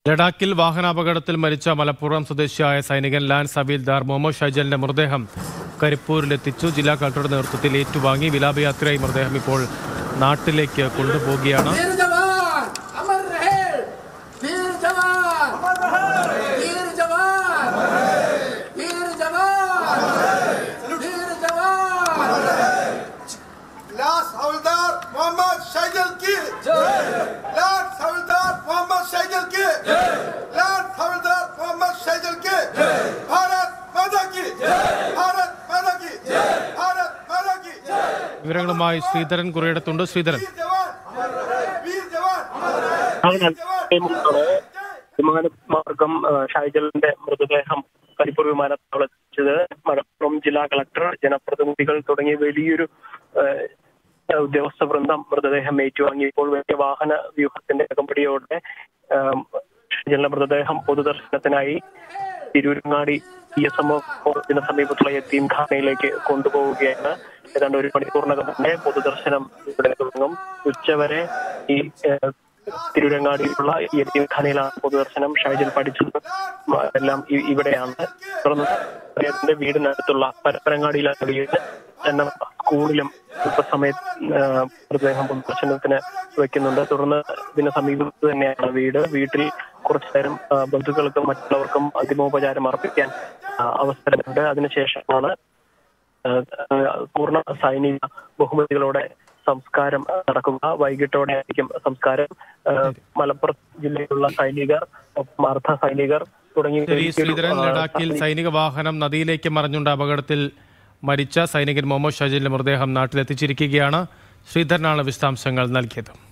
ലഡാക്കിൽ വാഹനാപകടത്തിൽ മരിച്ച മലപ്പുറം സ്വദേശിയായ സൈനികൻ ലാൻസ് ഹവീൽദാർ മുഹമ്മദ് ഷൈജലിന്റെ മൃതദേഹം കരിപ്പൂരിലെത്തിച്ചു ജില്ലാ കളക്ടറുടെ നേതൃത്വത്തിൽ ഏറ്റുവാങ്ങി വിലാപയാത്രയായി മൃതദേഹം ഇപ്പോൾ നാട്ടിലേക്ക് കൊണ്ടുപോവുകയാണ് वीर जवान अमर रहे वीर जवान वीर जवान वीर जवान वीर जवान लास्ट हवलदार मोहम्मद शैजल की लास्ट हवलदार मोहम्मद शैजल की लास्ट हवलदार मोहम्मद शैजल की भारत माता की भारत माता की भारत माता की വിവരങ്ങളുമായി ശ്രീധരൻ കുറേടത്തുണ്ട് ശ്രീധരൻ वीर जवान वीर जवान ആണ് വിമാനമാർഗം ആ, ഷൈജലിന്റെ മൃതദേഹം കരിപ്പൂർ വിമാനത്താവളത്തിച്ചത് മലപ്പുറം ജില്ലാ കളക്ടർ ജനപ്രതിനിധികൾ തുടങ്ങിയ വലിയൊരു ആ, ഉദ്യോഗസ്ഥ വൃന്ദം മൃതദേഹം ഏറ്റുവാങ്ങിയപ്പോൾ വലിയ വാഹന വ്യൂഹത്തിന്റെ അകമ്പടിയോടെ ആ, ഷൈജലിന്റെ മൃതദേഹം പൊതുദർശനത്തിനായി തിരൂരങ്ങാടി ഇ എസ് എം കോളേജിന് സമീപത്തുള്ള യത്തീം ഖാനയിലേക്ക് കൊണ്ടുപോവുകയാണ് ഏതാണ്ട് ഒരു മണിക്കൂറിനകം തന്നെ പൊതുദർശനം ഇവിടെ തുടങ്ങും ഉച്ചവരെ ഈ ഏഹ്, തിരൂരങ്ങാടിയിലുള്ള ഈ യത്തീംഖാനയിലാണ് പൊതുദർശനം ഷൈജൽ പഠിച്ചത് മ- എല്ലാം ഇ- ഇവിടെയാണ് തുടർന്ന് അദ്ദേഹത്തിന്റെ വീടിനടുത്തുള്ള പരപ്പരങ്ങാടിയിലാണ് വീട് തന്നെ സ്കൂളിലും സമയത്ത് മൃതദേഹം പൊതുദർശനത്തിന് വെക്കുന്നുണ്ട് തുടർന്ന് ഇതിന് സമീപത്ത് തന്നെയാണ് വീട് വീട്ടിൽ കുറച്ചു നേരം ആ, ബന്ധുക്കൾക്കും മറ്റുള്ളവർക്കും അന്തിമോപചാരം അർപ്പിക്കാൻ ആ, അവസരമുണ്ട് അതിനുശേഷമാണ് ഏഹ് ഏഹ് പൂർണ്ണ സൈനിക ബഹുമതികളോടെ സംസ്കാരം നടക്കുക വൈകിട്ടോടെ ആയിരിക്കും സംസ്കാരം ഏഹ് മലപ്പുറം ജില്ലയിലുള്ള സൈനികർ ഒപ്പം അർദ്ധ സൈനികർ തുടങ്ങി ശരി വലിയൊരു, ശ്രീധരൻ ആ, ലഡാക്കിൽ സൈനിക വാഹനം നദിയിലേക്ക് മറിഞ്ഞുണ്ട അപകടത്തിൽ മരിച്ച സൈനികൻ മുഹമ്മദ് ഷൈജലിന്റെ മൃതദേഹം നാട്ടിലെത്തിച്ചിരിക്കുകയാണ് ശ്രീധരനാണ് വിശദാംശങ്ങൾ നൽകിയത്